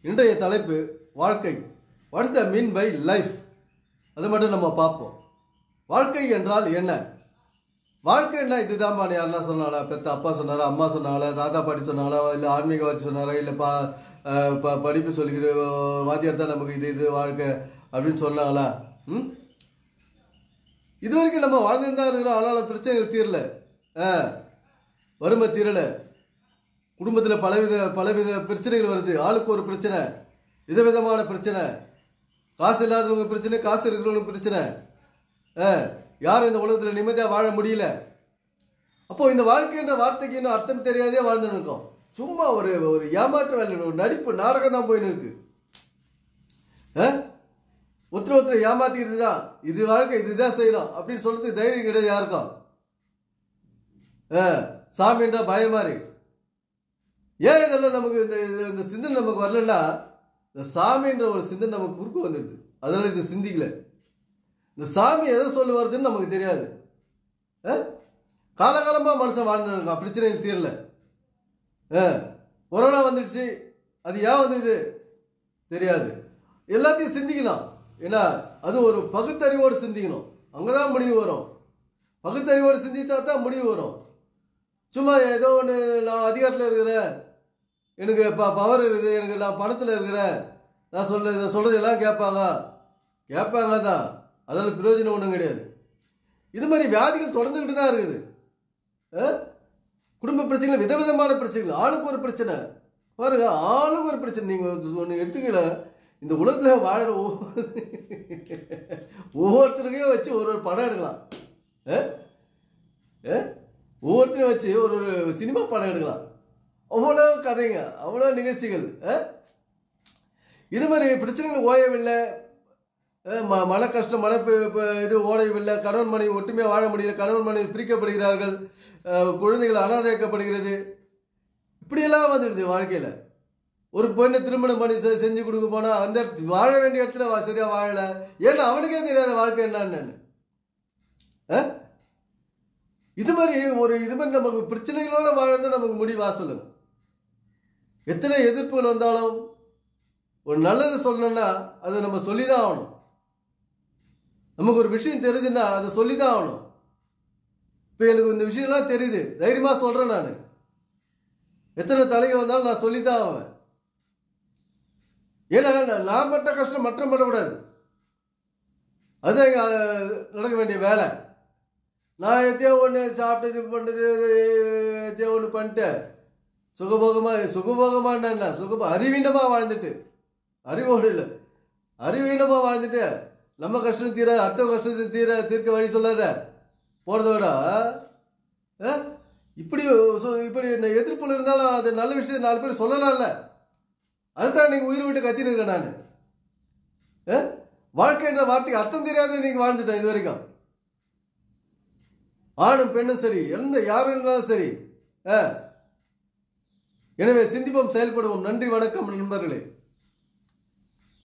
இன்றைய தலைப்பு வாழ்க்கை what's the mean by life அதை மட்டும் நம்ம பார்ப்போம் வாழ்க்கை என்றால் என்ன வாழ்க்கை என்ன இதுதான்மா யாருன்னா சொன்னாங்களா பெத்த அப்பா சொன்னாரா அம்மா சொன்னாங்களா தாத்தா பாட்டி சொன்னாங்களா இல்லை ஆன்மீகவாதி சொன்னாரா இல்லை பா அஹ் ப- படிப்பு சொல்லிக்கிற வாத்தியார் தான் நமக்கு இது இது வாழ்க்கை அப்படின்னு சொன்னாங்களா ம் இது வரைக்கும் நம்ம வாழ்ந்துட்டு தான் இருக்கிறோம் ஆனால் பிரச்சனைகள் தீரல ஆ வறுமை தீரல குடும்பத்தில் பலவித பலவித பிரச்சனைகள் வருது ஆளுக்கு ஒரு பிரச்சனை விதவிதமான பிரச்சனை காசு இல்லாதவங்க பிரச்சனை காசு இருக்கிறவங்க பிரச்சனை ஆ யாரும் இந்த உலகத்தில் நிம்மதியாக வாழ முடியல அப்போ இந்த வாழ்க்கைன்ற வார்த்தைக்கு இன்னும் அர்த்தம் தெரியாதே வாழ்ந்துன்னு இருக்கோம் சும்மா ஒரு ஒரு ஏமாற்று வேலை ஒரு நடிப்பு நாடகம் தான் போயின்னு இருக்கு ஆ? ஒருத்தர் ஒருத்தர் ஏமாத்திக்கிறது தான் இது வாழ்க்கை இதுதான் செய்யணும் அப்படின்னு சொல்றதுக்கு தைரியம் கிடையாது யாருக்கும் ஆ, சாமின்ற பயமா இருக்கு ஏன் இதெல்லாம் நமக்கு இந்த இது- இந்த சிந்தனை நமக்கு வரலன்னா இந்த சாமின்ற ஒரு சிந்தனை நமக்கு குறுக்க வந்துடுது அதனால இது சிந்திக்கல இந்த சாமி எதை சொல்ல வருதுன்னு நமக்கு தெரியாது ஆ? காலகாலமாக மனுஷன் வாழ்ந்து இருக்கான் பிரச்சனைகள் தீரல ஆ, கொரோனா வந்துடுச்சு அது ஏன் வந்தது தெரியாது எல்லாத்தையும் சிந்திக்கலாம் ஏன்னா அது ஒரு பகுத்தறிவோடு சிந்திக்கணும் அங்கதான் முடிவு வரும் பகுத்தறிவோடு சிந்திச்சா தான் முடிவு வரும் சும்மா ஏதோ ஒன்று நான் அதிகாரத்தில் இருக்கிறேன் எனக்கு ப பவர் இருக்குது எனக்கு நான் பணத்தில் இருக்கிறேன் நான் சொல்ல இதை சொல்கிறது எல்லாம் கேட்பாங்க கேட்பாங்க தான் அதில் பிரயோஜனம் ஒன்றும் கிடையாது இது மாதிரி வியாதிகள் தொடர்ந்துக்கிட்டு தான் இருக்குது ஆ? குடும்ப பிரச்சனைகள் விதவிதமான பிரச்சனைகள் ஆளுக்கு ஒரு பிரச்சனை பாருங்க ஆளுக்கு ஒரு பிரச்சனை நீங்கள் ஒன்று எடுத்துக்கல இந்த உலகத்தில் வாழற ஒவ்வொரு ஒவ்வொருத்தருக்கையும் வச்சு ஒரு ஒரு படம் எடுக்கலாம் ஆ? ஆ? ஒவ்வொருத்தரையும் வச்சு ஒரு ஒரு சினிமா படம் எடுக்கலாம் அவ்வளோ கதைங்க அவ்வளோ நிகழ்ச்சிகள் ஆ? இது மாதிரி பிரச்சனைகள் ஓயவில்லை அஹ் ம மன கஷ்டம் மன பி- பி- இது ஓடவில்லை கணவன் மனைவி ஒற்றுமையாக வாழ முடியல கணவன் மனைவி பிரிக்கப்படுகிறார்கள் அஹ் குழந்தைகள் அனாதையாக்கப்படுகிறது இப்படியெல்லாம் வந்துடுது வாழ்க்கையில் ஒரு பொண்ணை திருமணம் பண்ணி செ- செஞ்சு கொடுக்க போனால் அந்த இடத்து- வாழ வேண்டிய இடத்துல வா- சரியா வாழலை ஏன்னா அவனுக்கே தெரியாத வாழ்க்கை என்னன்னு அஹ்? இது மாதிரி ஒரு இது மாதிரி நமக்கு பிரச்சனைகளோட வாழறது நமக்கு முடிவா சொல்லுங்க எத்தனை எதிர்ப்புகள் வந்தாலும் ஒரு நல்லது சொல்லணும்னா அதை நம்ம சொல்லி தான் ஆகணும் நமக்கு ஒரு விஷயம் தெரியுதுன்னா அதை சொல்லி தான் ஆகணும் இப்போ எனக்கு இந்த விஷயம்லாம் தெரியுது தைரியமாக சொல்கிறேன் நான் எத்தனை தலைகள் வந்தாலும் நான் சொல்லி தான் ஆவேன் ஏன்னா நான் நான் பட்ட கஷ்டம் மற்ற படக்கூடாது அதுதான் இங்க, அஹ், நடக்க வேண்டிய வேலை நான் எத்தையோ ஒன்று சாப்பிட்டு இது பண்ணுறது எத்தையோ ஒன்று பண்ணிட்டு சுகபோகமாக சுகபோகமான என்ன சுகபோ அறிவீனமாக வாழ்ந்துட்டு அறிவோடு இல்லை அறிவீனமாக வாழ்ந்துட்டு நம்ம கஷ்டம் தீர அடுத்த கஷ்டத்தை தீர தீர்க்க வழி சொல்லாத போகிறதோட இப்படி சொ- இப்படி இந்த எதிர்ப்புல இருந்தாலும் அது நல்ல விஷயம் நாலு பேர் சொல்லலாம்ல அதுதான் நீங்கள் உயிர் விட்டு கத்தின்னு இருக்கேன் நான் வாழ்க்கைன்ற வார்த்தைக்கு அர்த்தம் தெரியாத நீங்கள் வாழ்ந்துட்டேன் இது வரைக்கும் ஆணும் பெண்ணும் சரி எந்த யாரும் இருந்தாலும் சரி ஆ. எனவே சிந்திப்போம் செயல்படுவோம் நன்றி வணக்கம் நண்பர்களே